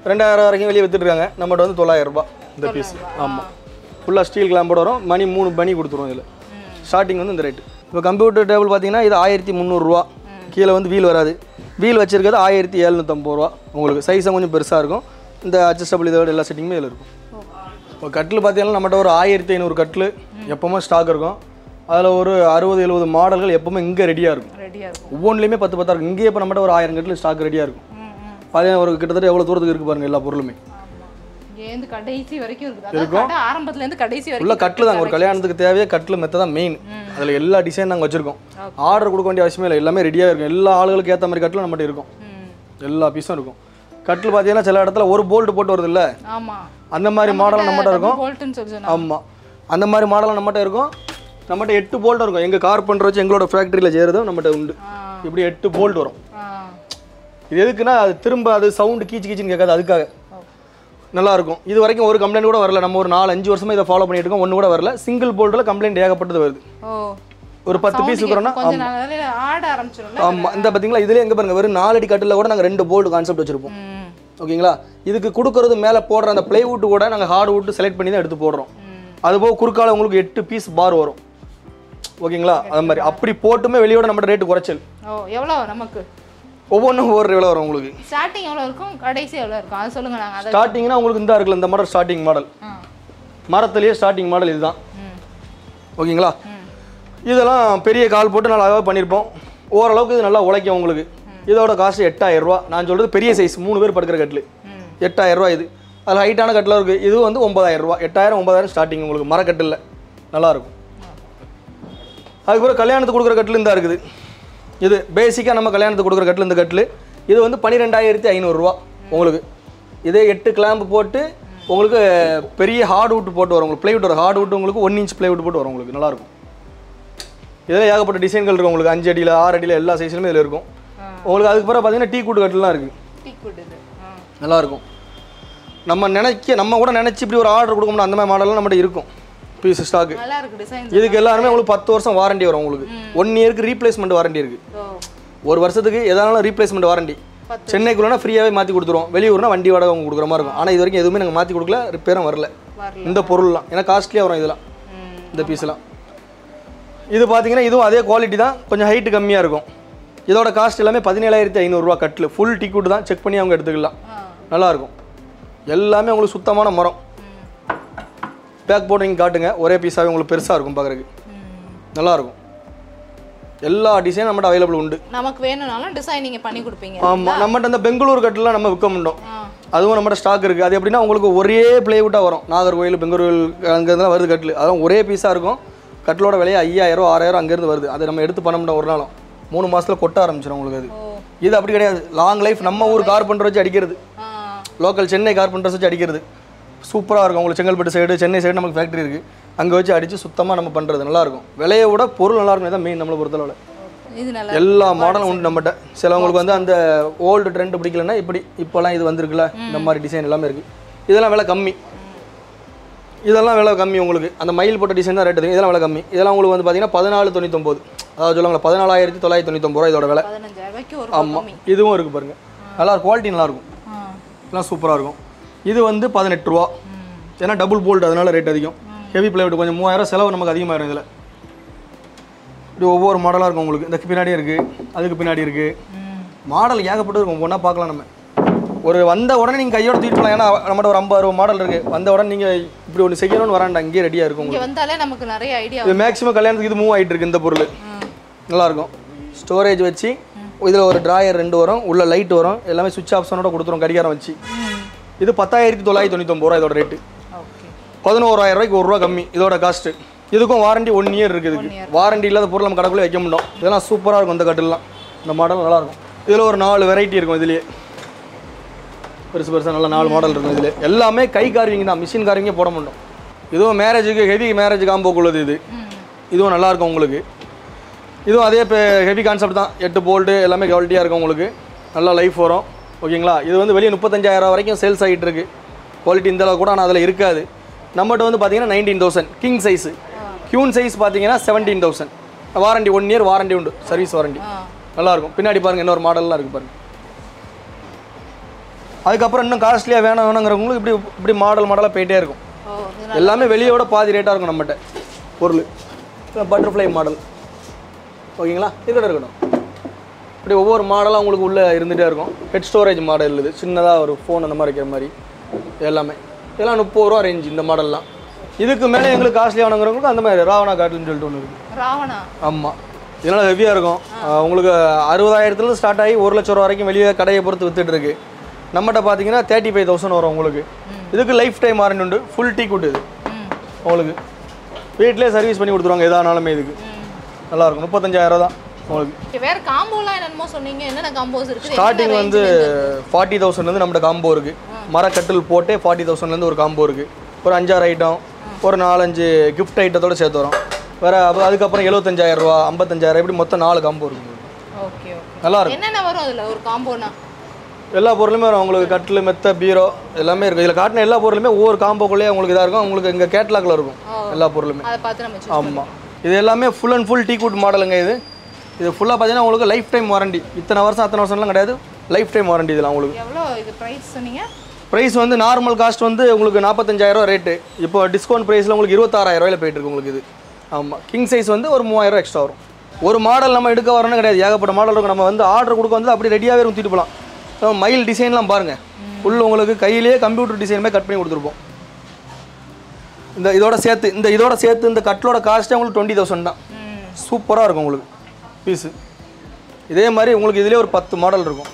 ரெண்டாயிரம் வரைக்கும் வெளியே வித்துட்ருக்காங்க நம்மகிட்ட வந்து தொள்ளாயிரம் ரூபாய் இந்த பீஸ் ஆமாம் ஃபுல்லாக ஸ்டீல் கிளாம்போட வரும் மணி மூணு மணி கொடுத்துருவோம் இதில் ஸ்டார்டிங் வந்து இந்த ரேட்டு இப்போ கம்ப்யூட்டர் டேபிள் பார்த்தீங்கன்னா இது ஆயிரத்தி முந்நூறுரூவா கீழே வந்து வீல் வராது வீல் வச்சிருக்கிறது ஆயிரத்தி எழுநூற்றம்பது ரூபா உங்களுக்கு சைஸும் கொஞ்சம் பெருசாக இருக்கும் இந்த அட்ஜஸ்டபிள் இதோட எல்லா செட்டிங்குமே இதில் இருக்கும் இப்போ கட்டில் பார்த்தீங்கன்னா நம்மகிட்ட ஒரு ஆயிரத்தி ஐநூறு கட்டில் எப்பவுமே ஸ்டாக் இருக்கும் அதில் ஒரு அறுபது எழுபது மாடல்கள் எப்பவுமே இங்கே ரெடியாக இருக்கும் ரெடியாக இருக்கும் ஒவ்வொன்றுலையுமே பத்து பத்தா இருக்கும் இங்கேயே இப்போ நம்மகிட்ட ஒரு ஆயிரம் கட்டில் ஸ்டாக் ரெடியாக இருக்கும் ம் ம் பார்த்தீங்கன்னா ஒரு கிட்டத்தட்ட எவ்வளோ தூரத்துக்கு இருக்குது பாருங்கள் எல்லா பொருளுமே இங்கேருந்து கடைசி வரைக்கும் இருக்குது அதான் கடை ஆரம்பத்துலேருந்து கடைசி உள்ள வரைக்கும் கட்டில் தாங்க ஒரு கல்யாணத்துக்கு தேவையே கட்டில் மெத்த தான் மெயின் அதில் எல்லா டிசைன் நாங்கள் வச்சுருக்கோம் ஆர்டர் கொடுக்க வேண்டிய அவசியமே இல்லை எல்லாமே ரெடியாக இருக்கும் எல்லா ஆளுகளுக்கு ஏற்ற மாதிரி கட்டில் நம்மகிட்ட இருக்கும் ம் எல்லா பீஸும் இருக்கும் கட்டில் பார்த்தீங்கன்னா சில இடத்துல ஒரு போல்ட் போட்டு வருது இல்லை ஆமாம் அந்த மாதிரி மாடல் நம்மகிட்ட இருக்கும் போல்ட்டுன்னு சொல்லி சொன்னா ஆமாம் அந்த மாதிரி மாடல் நம்மகிட்ட இருக்கும் நம்மகிட்ட எட்டு போல்ட் இருக்கும் எங்கள் கார்பெண்டர் வச்சு எங்களோட ஃபேக்ட்ரியில் செய்கிறதும் நம்மகிட்ட உண்டு ஆ இப்படி எட்டு போல்ட் வரும் ஆ இது எதுக்குன்னா அது திரும்ப அது சவுண்டு கீச்சு கீச்சுன்னு கேட்காது அதுக்காக ஓ. நல்லா இருக்கும் இது வரைக்கும் ஒரு கம்ப்ளைண்ட் கூட வரல நம்ம ஒரு நாலு அஞ்சு வருஷமா இதை ஃபாலோ பண்ணிட்டு இருக்கோம் ஒன்று கூட வரல சிங்கிள் போல்ட்டில் கம்ப்ளைண்ட் ஏகப்பட்டது வருது ஓ ஒரு பத்து பீஸ் இருக்கிறோன்னா கொஞ்சம் நாளில் ஆட ஆரம்பிச்சிடும்ல ஆமாம் இந்த பார்த்தீங்களா இதுல எங்கே பாருங்க வெறும் நாலு அடி கட்டில் கூட நாங்கள் ரெண்டு போல்ட் கான்செப்ட் வச்சிருப்போம் ம் ஓகேங்களா இதுக்கு கொடுக்கறது மேலே போடுற அந்த பிளைவுட் கூட நாங்கள் ஹார்ட் வுட் செலக்ட் பண்ணி தான் எடுத்து போடுறோம் ம் அதுபோக குறுக்கால உங்களுக்கு எட்டு பீஸ் பார் வரும் ஓகேங்களா அது மாதிரி அப்படி போட்டுமே வெளியோட நம்மகிட்ட ரேட்டு குறைச்சல் ஓ எவ்வளோ நமக்கு ஒவ்வொன்றும் ஒவ்வொரு விலை வரும் உங்களுக்கு ஸ்டார்டிங் எவ்வளோ இருக்கும் கடைசி எவ்வளோ இருக்கும் அது சொல்லுங்க நாங்கள் அதை ஸ்டார்டிங்னா உங்களுக்கு இந்த இருக்குல்ல இந்த மாடல் ஸ்டார்டிங் மாடல் ஆ மரத்துலேயே ஸ்டார்டிங் மாடல் இதுதான் ம் ஓகேங்களா ம் இதெல்லாம் பெரிய கால் போட்டு நல்லா அழகாக பண்ணியிருப்போம் ஓரளவுக்கு இது நல்லா உழைக்கும் உங்களுக்கு இதோட காஸ்ட் எட்டாயிரம் ரூபா நான் சொல்கிறது பெரிய சைஸ் மூணு பேர் படுக்கிற கட்டில் ம் எட்டாயிரம் ரூபா இது அதில் ஹைட்டான கட்டில் இருக்குது இது வந்து ஒன்பதாயிரம் ரூபா எட்டாயிரம் ஒன்பதாயிரம் ஸ்டார்டிங் உங்களுக்கு மரக்கட்டில் நல்லாயிருக்கும் அதுக்கப்புறம் கல்யாணத்துக்கு கொடுக்குற கட்டில் இந்த இருக்குது இது பேசிக்காக நம்ம கல்யாணத்துக்கு கொடுக்குற கட்டில் இந்த கட்டில் இது வந்து பன்னிரெண்டாயிரத்தி ஐநூறுரூவா உங்களுக்கு இதே எட்டு கிளாம்பு போட்டு உங்களுக்கு பெரிய ஹார்ட் வுட் போட்டு வரும் உங்களுக்கு பிளைவுட் வரும் ஹார்ட் வுட் உங்களுக்கு ஒன் இன்ச் பிளைவுட் போட்டு வரும் உங்களுக்கு நல்லாயிருக்கும் இதில் ஏகப்பட்ட டிசைன்கள் இருக்கும் உங்களுக்கு அஞ்சு அடியில் ஆறு அடியில் எல்லா சைஸ்லையுமே இதில் இருக்கும் ஆ. உங்களுக்கு அதுக்கு பிறகு பார்த்தீங்கன்னா டீ கூட்டு கட்டிலாம் இருக்குது டீ குட் ஆ நல்லாயிருக்கும் நம்ம நினைக்க நம்ம கூட நினச்சி இப்படி ஒரு ஆர்டர் கொடுக்க முடியும் அந்த மாதிரி மாடல்லாம் நம்மகிட்ட இருக்கும் பீஸ் ஸ்டாக்கு நல்லா இருக்கு டிசைன் இதுக்கு எல்லாருமே உங்களுக்கு பத்து வருஷம் வாரண்டி வரும் உங்களுக்கு ஒன் இயருக்கு ரீப்ளேஸ்மெண்ட் வாரண்டி இருக்குது ஓ ஒரு வருஷத்துக்கு எதானாலும் ரீப்ளேஸ்மெண்ட் வாரண்டி பத்து. சென்னைக்குள்ளனா ஃப்ரீயாகவே மாற்றி கொடுத்துருவோம் வெளியூர்னா வண்டி வாடகை அவங்க கொடுக்குற மாதிரி இருக்கும் ஆனால் இது வரைக்கும் எதுவுமே நாங்கள் மாற்றி கொடுக்கல ரிப்பேரும் வரல வரல இந்த பொருள்லாம் ஏன்னா காஸ்ட்லியாக வரும் இதெல்லாம் ம் இந்த பீஸ்லாம் இது பார்த்தீங்கன்னா இதுவும் அதே குவாலிட்டி தான் கொஞ்சம் ஹைட்டு கம்மியாக இருக்கும் இதோட காஸ்ட் எல்லாமே பதினேழாயிரத்தி ஐநூறுரூவா கட்டில் ஃபுல் டிக்கெட் தான் செக் பண்ணி அவங்க எடுத்துக்கலாம் ஆ நல்லாயிருக்கும் எல்லாமே உங்களுக்கு சுத்தமான மரம் ம் பேக் போட்டு நீங்கள் காட்டுங்க ஒரே பீஸாகவே உங்களுக்கு பெருசாக இருக்கும் பார்க்குறதுக்கு ம் நல்லாயிருக்கும் எல்லா டிசைன் நம்மகிட்ட அவைலபிள் உண்டு நமக்கு வேணும்னாலும் டிசைன் நீங்க பண்ணி கொடுப்பீங்க ஆமாம் நம்மகிட்ட அந்த பெங்களூர் கட்டிலாம் நம்ம விற்க முடியும் ஆ அதுவும் நம்மகிட்ட ஸ்டாக் இருக்குது அது எப்படின்னா உங்களுக்கு ஒரே பிளேவுட்டாக வரும் நாகர்கோயில் பெங்களூர் அங்கேருந்து வருது கட்டில் அதுவும் ஒரே பீஸாக இருக்கும் கட்டிலோட விலையை ஐயாயிரம் ஆறாயிரம் அங்கேருந்து வருது அதை நம்ம எடுத்து பண்ண முடியும் ஒரு நாளும் மூணு மாதத்தில் கொட்ட ஆரம்பிச்சிடும் உங்களுக்கு அது ஓ இது அப்படி கிடையாது லாங் லைஃப் நம்ம ஊர் கார்பெண்டர் வச்சு அடிக்கிறது ஆ லோக்கல் சென்னை கார்பெண்டர்ஸ் வச்சு அடிக்கிறது சூப்பராக இருக்கும் உங்களுக்கு செங்கல்பட்டு சைடு சென்னை சைடு நமக்கு ஃபேக்ட்ரி இருக்குது அங்கே வச்சு அடித்து சுத்தமாக நம்ம பண்ணுறது நல்லாயிருக்கும் விலையை விட பொருள் நல்லா இருக்கும் இதான் மெயின் நம்மளை பொறுத்தளவில் இது நல்லா எல்லா மாடலும் உண்டு நம்மகிட்ட சிலவங்களுக்கு வந்து அந்த ஓல்டு ட்ரெண்ட் பிடிக்கலன்னா இப்படி இப்போலாம் இது வந்திருக்குல்ல இந்த மாதிரி டிசைன் எல்லாமே இருக்குது இதெல்லாம் விலை கம்மி இதெல்லாம் விலை கம்மி உங்களுக்கு அந்த மயில் போட்ட டிசைன் தான் ரேட் இருக்குது இதெல்லாம் விலை கம்மி இதெல்லாம் உங்களுக்கு வந்து பார்த்தீங்கன்னா பதினாலு தொண்ணூத்தொம்பது அதாவது சொல்லுவாங்களா பதினாலாயிரத்தி தொள்ளாயிரத்தி தொண்ணூத்தொம்பது ரூபா இதோட விலை பதினஞ்சாயிரம் ரூபாய்க்கு ஒரு ஆமாம் கம்மி இதுவும் இருக்குது பாருங்கள் நல்லா குவாலிட்டி நல்லாயிருக்கும் ஆ எல்லாம் சூப்பராக இருக்கும் இது வந்து பதினெட்டு ரூபா ம் ஏன்னா டபுள் போல்ட் அதனால ரேட் அதிகம் ஹெவி பிளைவுட் கொஞ்சம் மூவாயிரம் செலவு நமக்கு அதிகமாகிடும் இதில் இப்படி ஒவ்வொரு மாடலாக இருக்கும் உங்களுக்கு இந்த பின்னாடியே இருக்குது அதுக்கு பின்னாடி இருக்குது ம் மாடல் ஏகப்பட்டு இருக்கும் ஒன்றா பார்க்கலாம் நம்ம ஒரு வந்த உடனே நீங்கள் கையோட தூக்கிட்டு போகலாம் ஏன்னா நம்மகிட்ட ஒரு ஐம்பது அறுபது மாடல் இருக்குது வந்த உடனே நீங்கள் இப்படி ஒன்று செய்யணும்னு வராண்டா இங்கேயே ரெடியாக இருக்கும் இங்க உங்களுக்கு வந்தாலே நமக்கு நிறைய ஐடியா இது மேக்ஸிமம் கல்யாணத்துக்கு இது மூவ் ஆகிட்டு இருக்கு இந்த பொருள் ம் நல்லாயிருக்கும் ஸ்டோரேஜ் வச்சு இதில் ஒரு ட்ராயர் ரெண்டு வரும் உள்ள லைட் வரும் எல்லாமே சுவிட்ச் ஆப்ஷனோட கொடுத்துரும் கடிகாரம் வச்சு ம் இது பத்தாயிரத்தி தொள்ளாயிரத்தி தொண்ணூத்தொம்பது ரூபா இதோட ரேட்டு ஓகே பதினோராயிரம் ரூபாய்க்கு ஒரு ரூபா கம்மி இதோட காஸ்ட்டு இதுக்கும் வாரண்டி ஒன் இயர் இருக்குது இதுக்கு வாரண்டி இல்லாத பொருள் நம்ம கடைக்குள்ளே வைக்க முடியும் இதெல்லாம் சூப்பராக இருக்கும் இந்த கட்டிலாம் இந்த மாடல் நல்லாயிருக்கும் இதில் ஒரு நாலு வெரைட்டி இருக்கும் இதுலேயே பெருசு பெருசாக நல்ல நாலு மாடல் இருக்கும் இதில் எல்லாமே கை கார்விங் தான் மிஷின் கார்விங்கே போட முடியும் இதுவும் மேரேஜுக்கு ஹெவி மேரேஜ் காம்போக்குள்ளது இது ம் இதுவும் நல்லாயிருக்கும் உங்களுக்கு இதுவும் அதே இப்போ ஹெவி கான்செப்ட் தான் எட்டு போல்ட்டு எல்லாமே குவாலிட்டியாக இருக்கும் உங்களுக்கு நல்லா லைஃப் வரும் ஓகேங்களா இது வந்து வெளியே முப்பத்தஞ்சாயிரம் வரைக்கும் சேல்ஸ் ஆகிட்டு இருக்கு குவாலிட்டி இந்த அளவு கூட ஆனால் அதில் இருக்காது நம்மகிட்ட வந்து பார்த்தீங்கன்னா nineteen thousand king size queen size பார்த்தீங்கன்னா seventeen thousand warranty one year warranty உண்டு சர்வீஸ் வாரண்டி ஆ நல்லாயிருக்கும் பின்னாடி பாருங்கள் இன்னொரு மாடல்லாம் இருக்குது பாருங்கள் அதுக்கப்புறம் இன்னும் காஸ்ட்லியாக வேணும் வேணுங்கிறவங்களுக்கு இப்படி இப்படி மாடல் மாடலாக போயிட்டே இருக்கும் ஓ இது எல்லாமே வெளியோட பாதி ரேட்டாக இருக்கும் நம்மகிட்ட பொருள் பட்டர்ஃப்ளை மாடல் ஓகேங்களா இருக்கட்டும் இருக்கட்டும் இப்படி ஒவ்வொரு மாடலாக உங்களுக்கு உள்ளே இருந்துகிட்டே இருக்கும் ஹெட் ஸ்டோரேஜ் மாடல் இது சின்னதாக ஒரு ஃபோன் அந்த மாதிரி இருக்கிற மாதிரி எல்லாமே இதெல்லாம் முப்பது ரூபா ரேஞ்ச் இந்த மாடல்லாம் இதுக்கு மேலே எங்களுக்கு காஸ்ட்லியானவங்களுக்கு அந்த மாதிரி ராவணா காட்டுன்னு சொல்லிட்டு ஒன்று இருக்குது ராவணா ஆமாம் இதெல்லாம் ஹெவியாக இருக்கும் ஆஹ் உங்களுக்கு அறுபதாயிரத்துலேருந்து ஸ்டார்ட் ஆகி ஒரு லட்ச ரூபா வரைக்கும் வெளியே கடையை பொறுத்து வித்துட்டு இருக்கு நம்மகிட்ட பார்த்தீங்கன்னா தேர்ட்டி ஃபைவ் தௌசண்ட் வரும் உங்களுக்கு இதுக்கு லைஃப் டைம் வாரண்டி உண்டு ஃபுல் டீ குட் இது ம் உங்களுக்கு வீட்டிலே சர்வீஸ் பண்ணி கொடுத்துருவாங்க எதானாலுமே இதுக்கு நல்லாயிருக்கும் முப்பத்தஞ்சாயிரம் தான் உங்களுக்கு Okay, வேற காம்போலாம் என்னென்னமோ சொன்னீங்க என்னென்ன காம்போஸ் இருக்குது ஸ்டார்டிங் வந்து ஃபார்ட்டி தௌசண்ட்லேருந்து நம்மகிட்ட காம்போ இருக்குது மரக்கட்டில் போட்டே ஃபார்ட்டி தௌசண்ட்லேருந்து ஒரு காம்போ இருக்குது ஒரு அஞ்சாறு ஐட்டம் ஒரு நாலஞ்சு கிஃப்ட் ஐட்டத்தோட சேர்த்து வரும் வேறு அதுக்கப்புறம் எழுபத்தஞ்சாயிரம் ரூபா ஐம்பத்தஞ்சாயிரம் இப்படி மொத்தம் நாலு காம்போ இருக்குது ஓகே ஓகே நல்லா இருக்கும் என்னென்ன வரும் அதில் ஒரு காம்போனா எல்லா பொருளுமே வரும் உங்களுக்கு கட்டில் மெத்த பீரோ எல்லாமே இருக்கும் இதில் காட்டின எல்லா பொருளுமே ஒவ்வொரு காம்போக்குள்ளேயே உங்களுக்கு இதாக இருக்கும் உங்களுக்கு இங்கே கேட்லாக்ல இருக்கும் எல்லா பொருளுமே அதை பார்த்து நம்ம choose ஆமாம் இது எல்லாமே full and full teak wood மாடலுங்க இது இது ஃபுல்லாக பார்த்தீங்கன்னா உங்களுக்கு லைஃப் டைம் வாரண்டி இத்தனை வருஷம் அத்தனை வருஷம்லாம் கிடையாது லைஃப் டைம் வாரண்டி இதெல்லாம் உங்களுக்கு எவ்வளோ இது ப்ரைஸ் சொன்னீங்க ப்ரைஸ் வந்து நார்மல் காஸ்ட் வந்து உங்களுக்கு நாற்பத்தஞ்சாயிரம் ரேட்டு இப்போ டிஸ்கவுண்ட் ப்ரைஸில் உங்களுக்கு இருபத்தாறாயிரம் ரூபாயில போயிட்டு இருக்கு உங்களுக்கு இது ஆமாம் கிங் சைஸ் வந்து ஒரு மூவாயிரம் எக்ஸ்ட்ரா வரும் ஒரு மாடல் நம்ம எடுக்க வரணும் கிடையாது ஏகப்பட்ட மாடல் இருக்கும் நம்ம வந்து ஆர்டர் கொடுக்க வந்து அப்படி ரெடியாகவே தூக்கிட்டு போகலாம் அஹ் மயில் டிசைன்லாம் பாருங்கள் உள்ள உங்களுக்கு கையிலேயே கம்ப்யூட்டர் டிசைனுமே கட் பண்ணி கொடுத்துருப்போம் இந்த இதோட சேர்த்து இந்த இதோட சேர்த்து இந்த கட்டிலோட காஸ்ட்டே உங்களுக்கு டுவெண்ட்டி தௌசண்ட் தான் ம் சூப்பராக இருக்கும் உங்களுக்கு பீஸு இதே மாதிரி உங்களுக்கு இதிலே ஒரு பத்து மாடல் இருக்கும்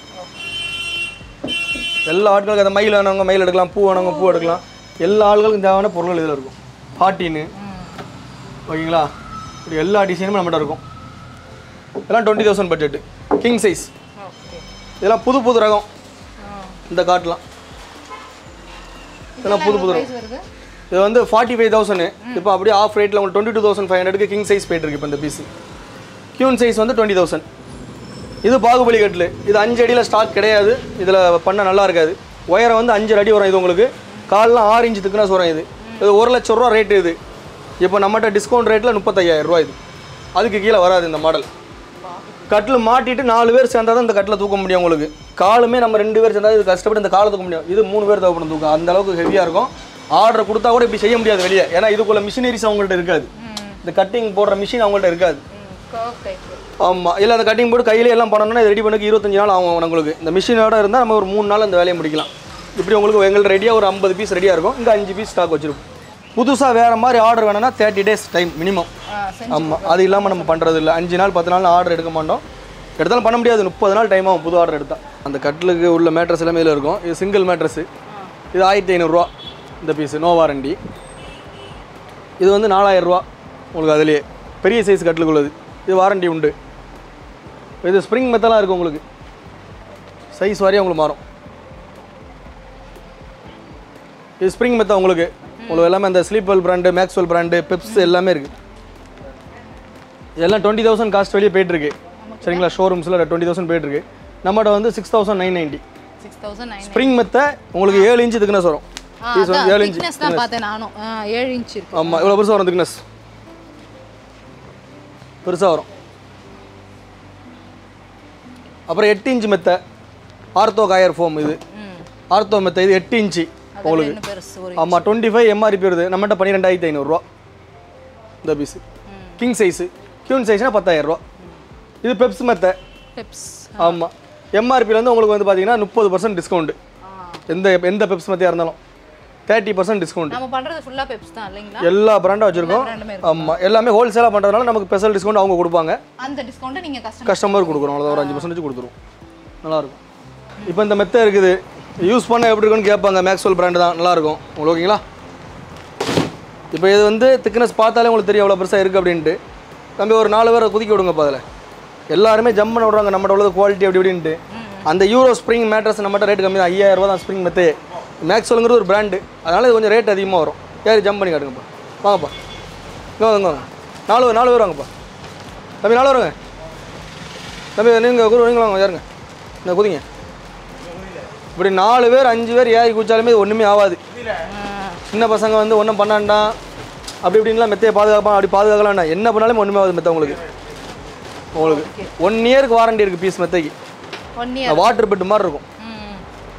எல்லா ஆட்களுக்கும் அந்த மயில் வேணவங்க மயில் எடுக்கலாம் பூ வேணவங்க பூ எடுக்கலாம் எல்லா ஆட்களுக்கும் தேவையான பொருட்கள் இதில் இருக்கும் ஹாட்டின்னு ஓகேங்களா இப்படி எல்லா டிசைனும் நம்மகிட்ட இருக்கும் இதெல்லாம் twenty thousand budget king size okay இதெல்லாம் புது புது ரகம் இந்த காட்டெலாம் இதெல்லாம் புது புது ரகம் ப்ரைஸ் வருது இது வந்து ஃபார்ட்டி ஃபைவ் தௌசண்ட் இப்போ அப்படியே ஆஃப் ரேட்டில் உங்களுக்கு டுவெண்ட்டி டூ தௌசண்ட் ஃபைவ் ஹண்ட்ரடுக்கு கிங் சைஸ் போயிட்டு இருக்கு இப்போ இந்த பீஸ் கியூன் சைஸ் வந்து டுவெண்ட்டி தௌசண்ட் இது பாகுபலி கட்டில் இது அஞ்சு அடியில் ஸ்டாக் கிடையாது இதில் பண்ண நல்லா இருக்காது உயரம் வந்து அஞ்சு அடி வரும் இது உங்களுக்கு கால்லாம் ஆறு இன்ச்சு திக்னஸ் வரும் இது இது ஒரு லட்ச ரூபா ரேட்டு இது இப்போ நம்மகிட்ட டிஸ்கவுண்ட் ரேட்டில் முப்பத்தையாயிரம் ரூபா இது அதுக்கு கீழே வராது இந்த மாடல் கட்டில் மாட்டிட்டு நாலு பேர் சேர்ந்தா தான் இந்த கட்டில் தூக்க முடியும் உங்களுக்கு காலுமே நம்ம ரெண்டு பேர் சேர்ந்தா இது கஷ்டப்பட்டு இந்த காலை தூக்க முடியும் இது மூணு பேர் தேவைப்படும் தூக்கம் அந்த அளவுக்கு ஹெவியாக இருக்கும் ஆர்டர் கொடுத்தா கூட இப்படி செய்ய முடியாது வெளியே ஏன்னா இதுக்குள்ள மிஷினரிஸ் அவங்கள்ட்ட இருக்காது இந்த கட்டிங் போடுற மிஷின் அவங்கள்ட்ட இருக்காது ஓகே ஆமாம் இல்லை அந்த கட்டிங் போட்டு கையிலே எல்லாம் பண்ணணும்னா இது ரெடி பண்ணக்கு இருபத்தஞ்சு நாள் ஆகும் உங்களுக்கு இந்த மிஷினோட இருந்தால் நம்ம ஒரு மூணு நாள் அந்த வேலையை முடிக்கலாம் இப்படி உங்களுக்கு எங்கள்ட்ட ரெடியாக ஒரு ஐம்பது பீஸ் ரெடியாக இருக்கும் இங்கே அஞ்சு பீஸ் ஸ்டாக் வச்சிருப்போம் புதுசாக வேறு மாதிரி ஆர்டர் வேணும்னா தேர்ட்டி டேஸ் டைம் மினிமம் ஆ சரி ஆமாம் அது இல்லாமல் நம்ம பண்ணுறது இல்லை அஞ்சு நாள் பத்து நாள் ஆர்டர் எடுக்க மாட்டோம் எடுத்தாலும் பண்ண முடியாது முப்பது நாள் டைம் ஆகும் புது ஆர்டர் எடுத்தால் அந்த கட்டிலுக்கு உள்ள மேட்ரஸ் எல்லாமே இதில் இருக்கும் இது சிங்கிள் மேட்ரஸு இது ஆயிரத்தி ஐநூறுரூவா இந்த பீஸு நோ வாரண்டி இது வந்து நாலாயிரரூவா உங்களுக்கு அதுலேயே பெரிய சைஸ் கட்டிலுக்கு உள்ளது இது வாரண்டி உண்டு இது ஸ்ப்ரிங் மெத்தலாம் இருக்குது உங்களுக்கு சைஸ் வாரியாக உங்களுக்கு மாறும் இது ஸ்ப்ரிங் மெத்தா உங்களுக்கு உங்களுக்கு எல்லாமே அந்த Sleepwell brand Maxwell brand Peps எல்லாமே இருக்குது இதெல்லாம் டுவெண்ட்டி தௌசண்ட் காஸ்ட் வெளியே போயிட்டுருக்கு சரிங்களா ஷோரூம்ஸில் டுவெண்ட்டி தௌசண்ட் போயிட்டுருக்கு நம்மகிட்ட வந்து six thousand nine ninety six thousand nine spring மெத்தை உங்களுக்கு ஏழு இன்ச்சு திக்னஸ் வரும் பீஸ் வந்து ஏழு இன்ச்சு திக்னஸ் தான் பார்த்தேன் நானும் ஆ, ஏழு இன்ச் இருக்கு ஆமாம் இவ்வளோ பெருசாக வரும் திக்னஸ் பெருசாக வரும் அப்புறம் எட்டு இன்ச்சு மெத்தை ஆர்த்தோ காயர் ஃபோம் இது ம் ஆர்த்தோ மெத்தை இது எட்டு இன்ச்சு அது என்ன பெருசு ஒரு ஆமாம் டுவெண்ட்டி ஃபைவ் எம்ஆர்பி வருது நம்மகிட்ட பன்னிரெண்டாயிரத்தி ஐநூறுரூவா இந்த பீஸு கிங் சைஸு கியூன் சைஸ்னால் பத்தாயிரரூவா இது பெப்ஸ் மெத்தை பெப்ஸ் ஆமாம் எம்ஆர்பியில் உங்களுக்கு வந்து பார்த்தீங்கன்னா முப்பது பர்சன்ட் டிஸ்கவுண்ட் எந்த எந்த பெப்ஸ் மெத்தையாக இருந்தாலும் தேர்ட்டி பர்சன்ட் டிஸ்கவுண்ட் நம்ம பண்றது ஃபுல்லா பெப்ஸ் தான் இல்லைங்களா எல்லா பிராண்டும் வச்சுருக்கோம் brand-மே ஆமாம் எல்லாமே ஹோல்சேலாக பண்ணுறதுனால நமக்கு ஸ்பெஷல் டிஸ்கவுண்ட் அவங்க கொடுப்பாங்க அந்த டிஸ்கவுண்ட்டை நீங்க கஸ்டமர் கஸ்டமர் கொடுக்குறோம் அவ்வளோதான் ஒரு அஞ்சு பர்சன்டேஜ் கொடுத்துருவோம் நல்லாயிருக்கும் இப்போ இந்த மெத்தை இருக்குது யூஸ் பண்ண எப்படி இருக்குன்னு கேட்பாங்க மேக்ஸ்வெல் பிராண்டு தான் நல்லாயிருக்கும் உங்களுக்கு ஓகேங்களா இப்போ இது வந்து திக்னஸ் பார்த்தாலே உங்களுக்கு தெரியும் எவ்வளோ பெருசாக இருக்குது அப்படின்ட்டு தம்பி ஒரு நாலு பேரை குதிக்க விடுங்கப்பா அதில் எல்லாருமே ஜம்ப் பண்ண விடுறாங்க நம்மகிட்ட உள்ளது குவாலிட்டி அப்படி இப்படின்ட்டு அந்த யூரோ ஸ்ப்ரிங் மேட்ரஸ் நம்மகிட்ட ரேட் கம்மி தான் ஐயாயிரம் ரூபா தான் ஸ்ப்ரிங் மெத்தே மேக்ஸ்வெல்ங்கிறது ஒரு பிராண்டு அதனால் இது கொஞ்சம் ரேட் அதிகமாக வரும் ஏறி ஜம்ப் பண்ணி காட்டுங்கப்பா வாங்கப்பா இங்கே வாங்க இங்க வாங்க நாலு பேர் நாலு பேர் வாங்கப்பா தம்பி நாலு வருங்க தம்பி நீங்கள் குரு நீங்க வாங்க யாருங்க இந்த குதிங்க இப்படி நாலு பேர் அஞ்சு பேர் ஏறி குதிச்சாலுமே இது ஒன்றுமே ஆகாது சின்ன பசங்க வந்து ஒன்றும் பண்ணாண்டா அப்படி இப்படின்லாம் மெத்தையை பாதுகாப்பான் அப்படி பாதுகாக்கலாம்டா என்ன பண்ணாலும் ஒன்றுமே ஆகாது மெத்தை உங்களுக்கு உங்களுக்கு ஒன் இயருக்கு வாரண்டி இருக்குது பீஸ் மெத்தைக்கு ஒன் இயர் வாட்டர் பெட் மாதிரி இருக்கும் ம்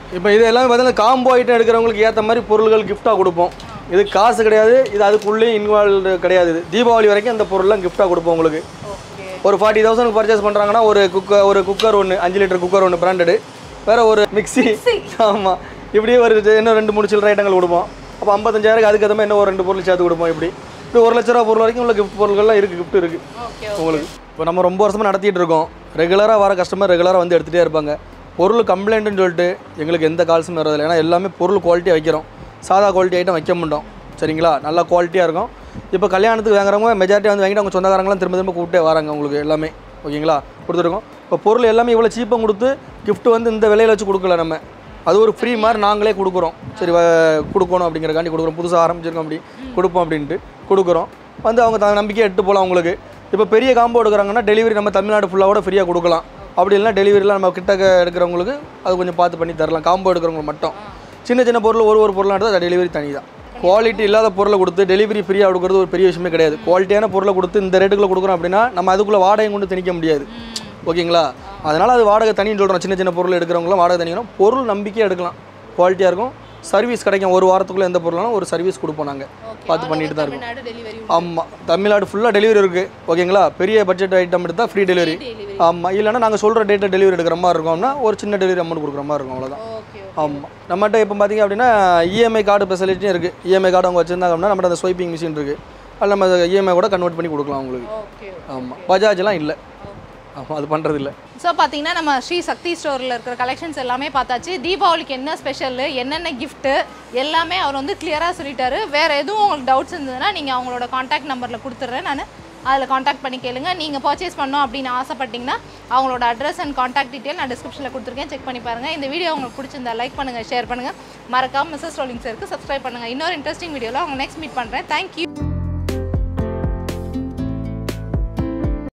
இப்போ இது எல்லாமே பார்த்தீங்கன்னா காம்போ ஐட்டம் எடுக்கிறவங்களுக்கு ஏற்ற மாதிரி பொருள்கள் கிஃப்டாக கொடுப்போம் இது காசு கிடையாது இது அதுக்குள்ளேயும் இன்வால்வ் கிடையாது இது தீபாவளி வரைக்கும் அந்த பொருள்லாம் கிஃப்டாக கொடுப்போம் உங்களுக்கு ஓகே ஒரு ஃபார்ட்டி தௌசண்ட் பர்ச்சேஸ் பண்ணுறாங்கன்னா ஒரு குக்கர் ஒரு குக்கர் ஒன்று அஞ்சு லிட்டர் குக்கர் ஒன்று பிராண்டடு வேறு ஒரு மிக்ஸி ஆமாம் இப்படியே ஒரு இது இன்னும் ரெண்டு மூணு சில்லற ஐட்டங்கள் கொடுப்போம் அப்போ ஐம்பத்தஞ்சாயிரம் அதுக்கு ஏற்ற மாதிரி இன்னும் ஒரு ரெண்டு பொருள் சேர்த்து கொடுப்போம் இப்படி இப்படி ஒரு லட்ச ரூபா பொருள் வரைக்கும் உள்ள கிஃப்ட் பொருள்கள்லாம் இருக்குது கிஃப்ட் இருக்குது ஓகே உங்களுக்கு இப்போ நம்ம ரொம்ப வருஷமாக நடத்திட்டு இருக்கோம் ரெகுலராக வர கஸ்டமர் ரெகுலராக வந்து எடுத்துகிட்டே இருப்பாங்க பொருள் கம்ப்ளைண்ட்டுன்னு சொல்லிட்டு எங்களுக்கு எந்த கால்ஸும் வரதில்லை ஏன்னா எல்லாமே பொருள் குவாலிட்டியாக வைக்கிறோம் சாதா குவாலிட்டி ஐட்டம் வைக்க மாட்டோம் சரிங்களா நல்லா குவாலிட்டியாக இருக்கும் இப்போ கல்யாணத்துக்கு வாங்குறவங்க மெஜாரிட்டி வந்து வாங்கிட்டு அவங்க சொந்தக்காரங்களாம் திரும்ப திரும்ப கூப்பிட்டே வராங்க உங்களுக்கு எல்லாமே ஓகேங்களா கொடுத்துருக்கோம் இப்போ பொருள் எல்லாமே இவ்வளோ சீப்பாக கொடுத்து gift வந்து இந்த விலையில வச்சு கொடுக்கல நம்ம அது ஒரு ஃப்ரீ மாதிரி நாங்களே கொடுக்குறோம் சரி வ- கொடுக்கணும் அப்படிங்கிறக்காண்டி கொடுக்குறோம் புதுசாக ஆரம்பிச்சிருக்கோம் அப்படி கொடுப்போம் அப்படின்ட்டு கொடுக்குறோம் வந்து அவங்க த நம்பிக்கையாக எடுத்து போகலாம் உங்களுக்கு இப்போ பெரிய காம்போ எடுக்கிறாங்கன்னா டெலிவரி நம்ம தமிழ்நாடு ஃபுல்லாக கூட ஃப்ரீயாக கொடுக்கலாம் அப்படி இல்லைனா டெலிவரிலாம் நம்ம கிட்டக்க எடுக்கிறவங்களுக்கு அது கொஞ்சம் பார்த்து பண்ணி தரலாம் காம்போ எடுக்கிறவங்களுக்கு மட்டும் சின்ன சின்ன பொருள் ஒரு ஒரு பொருளாக எடுத்தால் டெலிவரி தனி தான் குவாலிட்டி இல்லாத பொருளை கொடுத்து டெலிவரி ஃப்ரீயாக கொடுக்குறது ஒரு பெரிய விஷயமே கிடையாது குவாலிட்டியான பொருளை கொடுத்து இந்த ரேட்டுக்குள்ள கொடுக்குறோம் அப்படின்னா நம்ம அதுக்குள்ளே வாடகை கொண்டு திணிக்க முடியாது ஓகேங்களா அதனால் அது வாடகை தனின்னு சொல்கிறோம் சின்ன சின்ன பொருள் எடுக்கிறவங்களாம் வாடகை தனிக்கணும் பொருள் நம்பிக்கையாக எடுக்கலாம் குவாலிட்டியாக இருக்கும் சர்வீஸ் கிடைக்கும் ஒரு வாரத்துக்குள்ளே எந்த பொருளாலும் ஒரு சர்வீஸ் கொடுப்போம் நாங்கள் பார்த்து பண்ணிட்டு தான் இருக்கோம் தமிழ்நாடு டெலிவரி ஆமாம் தமிழ்நாடு ஃபுல்லாக டெலிவரி இருக்குது ஓகேங்களா பெரிய பட்ஜெட் ஐட்டம் எடுத்தால் ஃப்ரீ டெலிவரி டெலிவரி ஆமாம் இல்லைன்னா நாங்கள் சொல்கிற டேட்டில் டெலிவரி எடுக்கிற மாதிரி இருக்கோம்னா ஒரு சின்ன டெலிவரி அமௌண்ட் கொடுக்குற மாதிரி இருக்கும் அவ்வளோதான் ஓகே ஆமாம் நம்மகிட்ட இப்போ பார்த்தீங்க அப்படின்னா இஎம்ஐ கார்டு ஃபெசிலிட்டியும் இருக்குது இஎம்ஐ கார்டு அவங்க வச்சுருந்தாங்க அப்படின்னா நம்மகிட்ட அந்த ஸ்வைப்பிங் மிஷின் இருக்குது அதில் நம்ம இஎம்ஐ கூட கன்வெர்ட் பண்ணி கொடுக்கலாம் உங்களுக்கு ஓகே ஆமாம் பஜாஜ்லாம் இல்லை ஆமாம் அது பண்ணுறது இல்லை ஸோ பார்த்தீங்கன்னா நம்ம ஸ்ரீ சக்தி ஸ்டோரில் இருக்கிற கலெக்ஷன்ஸ் எல்லாமே பார்த்தாச்சு தீபாவளிக்கு என்ன ஸ்பெஷல் என்னென்ன கிஃப்ட்டு எல்லாமே அவர் வந்து கிளியராக சொல்லிட்டாரு வேறு எதுவும் உங்களுக்கு டவுட்ஸ் இருந்ததுன்னா நீங்கள் அவங்களோட காண்டாக்ட் நம்பரில் கொடுத்துட்றேன் நான் அதில் காண்டாக்ட் பண்ணி கேளுங்க நீங்கள் பர்ச்சேஸ் பண்ணோம் அப்படின்னு ஆசைப்பட்டீங்கன்னா அவங்களோட அட்ரஸ் அண்ட் காண்டாக்ட் டீட்டெயில் நான் டிஸ்கிரிப்ஷனில் கொடுத்துருக்கேன் செக் பண்ணி பாருங்கள் இந்த வீடியோ உங்களுக்கு பிடிச்சிருந்தா லைக் பண்ணுங்கள் ஷேர் பண்ணுங்கள் மறக்காம மிஸ்ஸஸ் ரோலிங் சருக்கு சப்ஸ்கிரைப் பண்ணுங்கள் இன்னொரு இன்ட்ரெஸ்டிங் வீடியோவில் அவங்க நெக்ஸ்ட் மீட் பண்ணுறேன் தேங்க்யூ